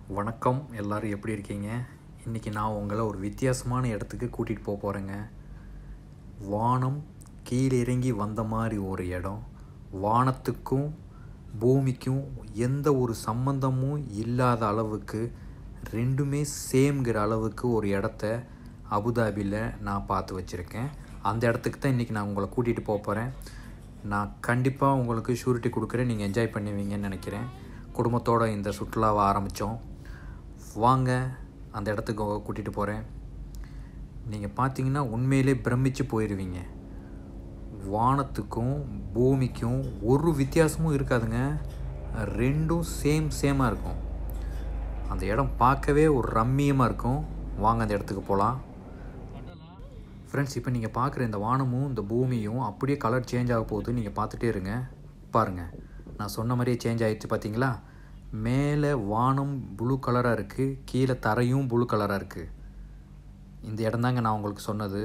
வணக்கம் எல்லோரும் எப்படி இருக்கீங்க இன்றைக்கி நான் உங்களை ஒரு வித்தியாசமான இடத்துக்கு கூட்டிகிட்டு போக போகிறேங்க வானம் கீழே இறங்கி வந்த மாதிரி ஒரு இடம் வானத்துக்கும் பூமிக்கும் எந்த ஒரு சம்பந்தமும் இல்லாத அளவுக்கு ரெண்டுமே சேம்ங்கிற அளவுக்கு ஒரு இடத்த அபுதாபியில் நான் பார்த்து வச்சுருக்கேன் அந்த இடத்துக்கு தான் இன்றைக்கி நான் உங்களை கூட்டிகிட்டு போக போகிறேன் நான் கண்டிப்பாக உங்களுக்கு ஷூரிட்டி கொடுக்குறேன் நீங்கள் என்ஜாய் பண்ணுவீங்கன்னு நினைக்கிறேன் குடும்பத்தோடு இந்த சுற்றுலாவை ஆரம்பித்தோம் வாங்க அந்த இடத்துக்கு கூட்டிகிட்டு போகிறேன் நீங்கள் பார்த்தீங்கன்னா உண்மையிலே பிரமிச்சு போயிடுவீங்க வானத்துக்கும் பூமிக்கும் ஒரு வித்தியாசமும் இருக்காதுங்க ரெண்டும் சேம் சேமாக இருக்கும் அந்த இடம் பார்க்கவே ஒரு ரம்மியமாக இருக்கும் வாங்க அந்த இடத்துக்கு போகலாம் ஃப்ரெண்ட்ஸ் இப்போ நீங்கள் பார்க்குற இந்த வானமும் இந்த பூமியும் அப்படியே கலர் சேஞ்ச் ஆக போகுது நீங்கள் பார்த்துட்டே இருங்க பாருங்கள் நான் சொன்ன மாதிரியே சேஞ்ச் ஆகிடுச்சு பார்த்தீங்களா மேலே வானம் ப்ளூ கலராக இருக்குது கீழே தரையும் ப்ளூ கலராக இருக்குது இந்த இடம் தாங்க நான் உங்களுக்கு சொன்னது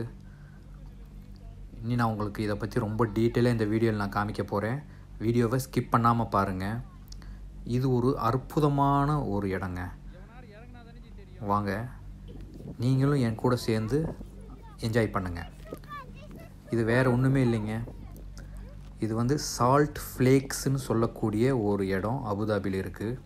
இனி நான் உங்களுக்கு இதை பற்றி ரொம்ப டீட்டெயிலாக இந்த வீடியோவில் நான் காமிக்க போகிறேன் வீடியோவை ஸ்கிப் பண்ணாமல் பாருங்கள் இது ஒரு அற்புதமான ஒரு இடங்க வாங்க நீங்களும் என் கூட சேர்ந்து என்ஜாய் பண்ணுங்கள் இது வேறு ஒன்றுமே இல்லைங்க இது வந்து சால்ட் ஃப்ளேக்ஸ்னு சொல்லக்கூடிய ஒரு இடம் அபுதாபியில் இருக்குது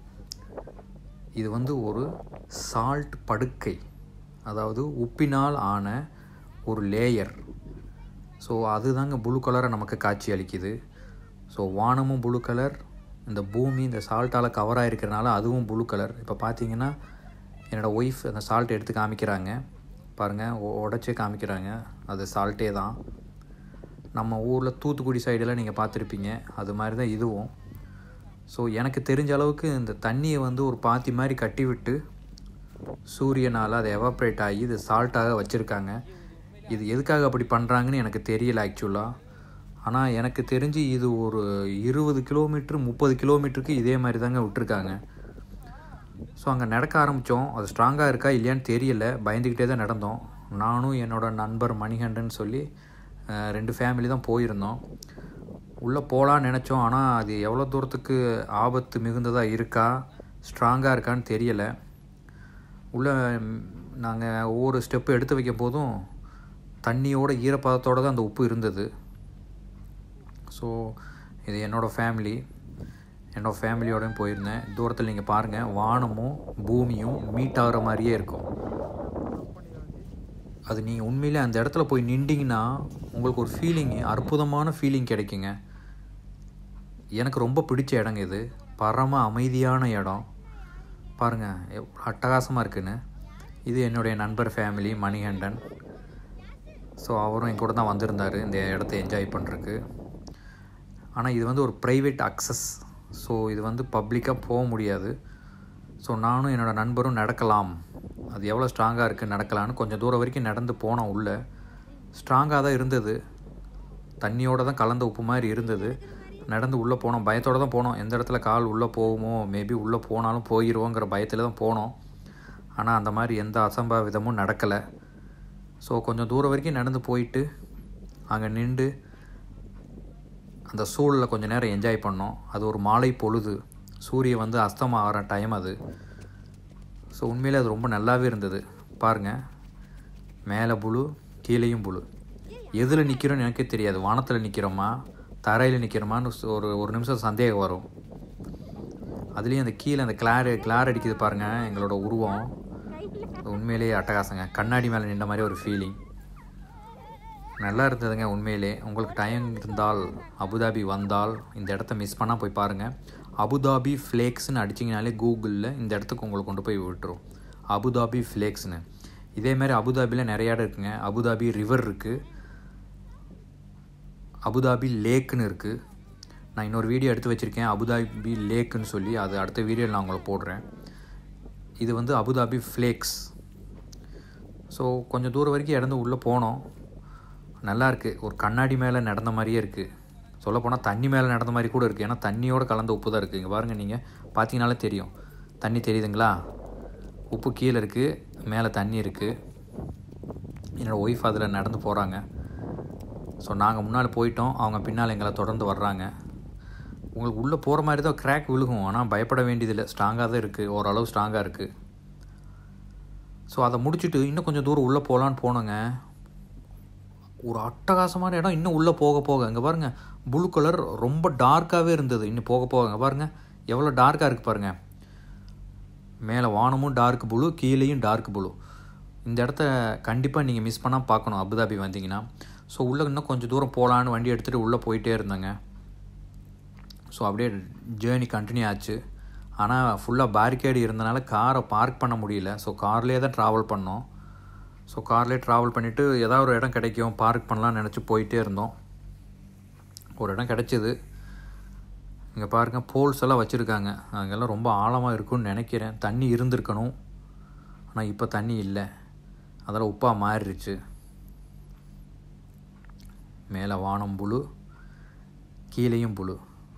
இது வந்து ஒரு சால்ட் படுக்கை அதாவது உப்பினால் ஆன ஒரு லேயர் ஸோ அதுதாங்க ப்ளூ கலரை நமக்கு காட்சி அளிக்குது ஸோ வானமும் ப்ளூ கலர் இந்த பூமி இந்த சால்ட்டால் கவர் ஆகிருக்கிறனால அதுவும் ப்ளூ கலர் இப்போ பார்த்தீங்கன்னா என்னோடய ஒய்ஃப் அந்த சால்ட் எடுத்து காமிக்கிறாங்க பாருங்கள் உடச்சே காமிக்கிறாங்க அது சால்ட்டே தான் நம்ம ஊரில் தூத்துக்குடி சைடெல்லாம் நீங்கள் பார்த்துருப்பீங்க அது மாதிரி தான் இதுவும் ஸோ எனக்கு தெரிஞ்ச அளவுக்கு இந்த தண்ணியை வந்து ஒரு பாத்தி மாதிரி கட்டி விட்டு சூரியனால் அதை எவாப்ரேட் ஆகி இது சால்ட்டாக வச்சுருக்காங்க இது எதுக்காக அப்படி பண்ணுறாங்கன்னு எனக்கு தெரியல ஆக்சுவலாக ஆனால் எனக்கு தெரிஞ்சு இது ஒரு இருபது கிலோமீட்ரு முப்பது கிலோமீட்டருக்கு இதே மாதிரி தாங்க விட்டுருக்காங்க ஸோ அங்கே நடக்க ஆரம்பித்தோம் அது ஸ்ட்ராங்காக இருக்கா இல்லையான்னு தெரியல பயந்துக்கிட்டே தான் நடந்தோம் நானும் என்னோடய நண்பர் மணிகண்டன் சொல்லி ரெண்டு ஃபேமிலி தான் போயிருந்தோம் உள்ளே போகலான்னு நினச்சோம் ஆனால் அது எவ்வளோ தூரத்துக்கு ஆபத்து மிகுந்ததாக இருக்கா ஸ்ட்ராங்காக இருக்கான்னு தெரியலை உள்ளே நாங்கள் ஒவ்வொரு ஸ்டெப்பு எடுத்து வைக்க போதும் தண்ணியோட ஈரப்பதத்தோடு தான் அந்த உப்பு இருந்தது ஸோ இது என்னோடய ஃபேமிலி என்னோடய ஃபேமிலியோடையும் போயிருந்தேன் தூரத்தில் நீங்கள் பாருங்கள் வானமும் பூமியும் மீட் ஆகிற மாதிரியே இருக்கும் அது நீங்கள் உண்மையிலே அந்த இடத்துல போய் நின்றிங்கன்னா உங்களுக்கு ஒரு ஃபீலிங் அற்புதமான ஃபீலிங் கிடைக்குங்க எனக்கு ரொம்ப பிடிச்ச இடங்க இது பரம அமைதியான இடம் பாருங்கள் அட்டகாசமாக இருக்குன்னு இது என்னுடைய நண்பர் ஃபேமிலி மணிகண்டன் ஸோ அவரும் என் கூட தான் வந்திருந்தார் இந்த இடத்த என்ஜாய் பண்ணுறதுக்கு ஆனால் இது வந்து ஒரு ப்ரைவேட் அக்சஸ் ஸோ இது வந்து பப்ளிக்காக போக முடியாது ஸோ நானும் என்னோடய நண்பரும் நடக்கலாம் அது எவ்வளோ ஸ்ட்ராங்காக இருக்குது நடக்கலான்னு கொஞ்சம் தூரம் வரைக்கும் நடந்து போனோம் உள்ளே ஸ்ட்ராங்காக தான் இருந்தது தண்ணியோடு தான் கலந்த உப்பு மாதிரி இருந்தது நடந்து உள்ளே போனோம் பயத்தோடு தான் போனோம் எந்த இடத்துல கால் உள்ளே போகுமோ மேபி உள்ளே போனாலும் போயிடுவோங்கிற பயத்தில் தான் போனோம் ஆனால் அந்த மாதிரி எந்த அசம்பாவிதமும் நடக்கலை ஸோ கொஞ்சம் தூரம் வரைக்கும் நடந்து போயிட்டு அங்கே நின்று அந்த சூழலில் கொஞ்சம் நேரம் என்ஜாய் பண்ணோம் அது ஒரு மாலை பொழுது சூரியன் வந்து அஸ்தம் ஆகிற டைம் அது ஸோ உண்மையிலே அது ரொம்ப நல்லாவே இருந்தது பாருங்கள் மேலே புழு கீழேயும் புழு எதில் நிற்கிறோன்னு எனக்கே தெரியாது வானத்தில் நிற்கிறோமா தரையில் நிற்கிறோமான்னு ஒரு ஒரு நிமிஷம் சந்தேகம் வரும் அதுலேயும் அந்த கீழே அந்த கிளார் கிளார் அடிக்குது பாருங்கள் எங்களோட உருவம் உண்மையிலேயே அட்டகாசங்க கண்ணாடி மேலே நின்ற மாதிரி ஒரு ஃபீலிங் நல்லா இருந்ததுங்க உண்மையிலே உங்களுக்கு டைம் இருந்தால் அபுதாபி வந்தால் இந்த இடத்த மிஸ் பண்ணால் போய் பாருங்கள் அபுதாபி ஃப்ளேக்ஸ்னு அடிச்சிங்கனாலே கூகுளில் இந்த இடத்துக்கு உங்களை கொண்டு போய் விட்டுரும் அபுதாபி ஃப்ளேக்ஸ்னு இதேமாதிரி அபுதாபியில் நிறைய இடம் இருக்குங்க அபுதாபி ரிவர் இருக்குது அபுதாபி லேக்குன்னு இருக்குது நான் இன்னொரு வீடியோ எடுத்து வச்சுருக்கேன் அபுதாபி லேக்குன்னு சொல்லி அது அடுத்த வீடியோவில் நான் உங்களை போடுறேன் இது வந்து அபுதாபி ஃப்ளேக்ஸ் ஸோ கொஞ்சம் தூரம் வரைக்கும் இடந்து உள்ளே போனோம் நல்லா இருக்குது ஒரு கண்ணாடி மேலே நடந்த மாதிரியே இருக்குது சொல்லப்போனால் தண்ணி மேலே நடந்த மாதிரி கூட இருக்குது ஏன்னா தண்ணியோடு கலந்த உப்பு தான் இருக்குது இங்கே பாருங்கள் நீங்கள் பார்த்தீங்கனாலே தெரியும் தண்ணி தெரியுதுங்களா உப்பு கீழே இருக்குது மேலே தண்ணி இருக்குது என்னோடய ஒய்ஃப் அதில் நடந்து போகிறாங்க ஸோ நாங்கள் முன்னால் போயிட்டோம் அவங்க பின்னால் எங்களை தொடர்ந்து வர்றாங்க உங்களுக்கு உள்ளே போகிற மாதிரி தான் கிராக் விழுகும் ஆனால் பயப்பட வேண்டியதில்லை ஸ்ட்ராங்காக தான் இருக்குது ஓரளவு ஸ்ட்ராங்காக இருக்குது ஸோ அதை முடிச்சுட்டு இன்னும் கொஞ்சம் தூரம் உள்ளே போகலான்னு போனோங்க ஒரு அட்டகாசமான இடம் இன்னும் உள்ளே போக போக இங்கே பாருங்கள் ப்ளூ கலர் ரொம்ப டார்க்காகவே இருந்தது இன்னும் போக போக இங்கே பாருங்கள் எவ்வளோ டார்க்காக இருக்குது பாருங்கள் மேலே வானமும் டார்க் ப்ளூ கீழேயும் டார்க் ப்ளூ இந்த இடத்த கண்டிப்பாக நீங்கள் மிஸ் பண்ணால் பார்க்கணும் அபுதாபி வந்தீங்கன்னா ஸோ உள்ளே இன்னும் கொஞ்சம் தூரம் போகலான்னு வண்டி எடுத்துகிட்டு உள்ளே போயிட்டே இருந்தேங்க ஸோ அப்படியே ஜேர்னி கண்டினியூ ஆச்சு ஆனால் ஃபுல்லாக பேரிகேடு இருந்தனால காரை பார்க் பண்ண முடியல ஸோ கார்லேயே தான் ட்ராவல் பண்ணோம் ஸோ கார்லேயே ட்ராவல் பண்ணிவிட்டு ஏதாவது ஒரு இடம் கிடைக்கும் பார்க் பண்ணலாம்னு நினச்சி போயிட்டே இருந்தோம் ஒரு இடம் கிடச்சிது இங்கே பாருங்கள் போல்ஸ் எல்லாம் வச்சுருக்காங்க அங்கெல்லாம் ரொம்ப ஆழமாக இருக்கும்னு நினைக்கிறேன் தண்ணி இருந்திருக்கணும் ஆனால் இப்போ தண்ணி இல்லை அதெல்லாம் உப்பாக மாறிடுச்சு மேலே வானம் புழு கீழேயும் புழு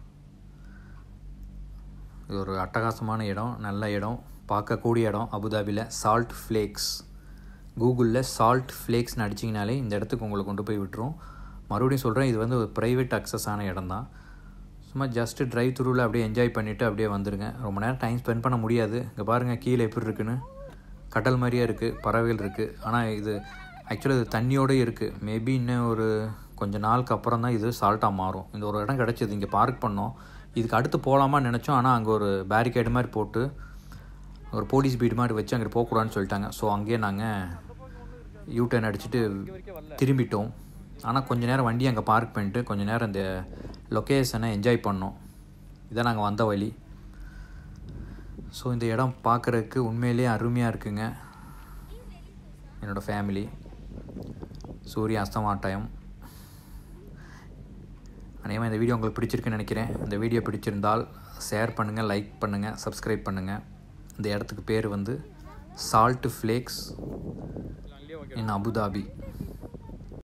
இது ஒரு அட்டகாசமான இடம் நல்ல இடம் பார்க்கக்கூடிய இடம் அபுதாபியில் சால்ட் ஃப்ளேக்ஸ் கூகுளில் சால்ட் ஃப்ளேக்ஸ்னு அடிச்சிங்கனாலே இந்த இடத்துக்கு உங்களை கொண்டு போய் விட்டுரும் மறுபடியும் சொல்கிறேன் இது வந்து ஒரு ப்ரைவேட் அக்சஸான இடம் தான் சும்மா ஜஸ்ட்டு ட்ரைவ் த்ரூவில் அப்படியே என்ஜாய் பண்ணிவிட்டு அப்படியே வந்துடுங்க ரொம்ப நேரம் டைம் ஸ்பெண்ட் பண்ண முடியாது இங்கே பாருங்கள் கீழே எப்படி இருக்குன்னு கடல் மாதிரியே இருக்குது பறவைகள் இருக்குது ஆனால் இது ஆக்சுவலாக இது தண்ணியோடு இருக்குது மேபி இன்னும் ஒரு கொஞ்ச நாளுக்கு அப்புறம் தான் இது சால்ட்டாக மாறும் இந்த ஒரு இடம் கிடச்சிது இங்கே பார்க் பண்ணோம் இதுக்கு அடுத்து போகலாமான்னு நினச்சோம் ஆனால் அங்கே ஒரு பேரிகேடு மாதிரி போட்டு ஒரு போலீஸ் பீடு மாதிரி வச்சு அங்கே போகக்கூடாதுன்னு சொல்லிட்டாங்க ஸோ அங்கேயே நாங்கள் யூ டர்ன் அடிச்சுட்டு திரும்பிட்டோம் ஆனால் கொஞ்ச நேரம் வண்டி அங்கே பார்க் பண்ணிட்டு கொஞ்ச நேரம் இந்த லொக்கேஷனை என்ஜாய் பண்ணோம் இதான் நாங்கள் வந்த வழி ஸோ இந்த இடம் பார்க்குறதுக்கு உண்மையிலேயே அருமையாக இருக்குங்க என்னோடய ஃபேமிலி சூரிய அஸ்தமா டைம் அநேகமாக இந்த வீடியோ உங்களுக்கு பிடிச்சிருக்குன்னு நினைக்கிறேன் இந்த வீடியோ பிடிச்சிருந்தால் ஷேர் பண்ணுங்கள் லைக் பண்ணுங்கள் சப்ஸ்கிரைப் பண்ணுங்கள் இந்த இடத்துக்கு பேர் வந்து சால்ட் ஃப்ளேக்ஸ் இன் அபுதாபி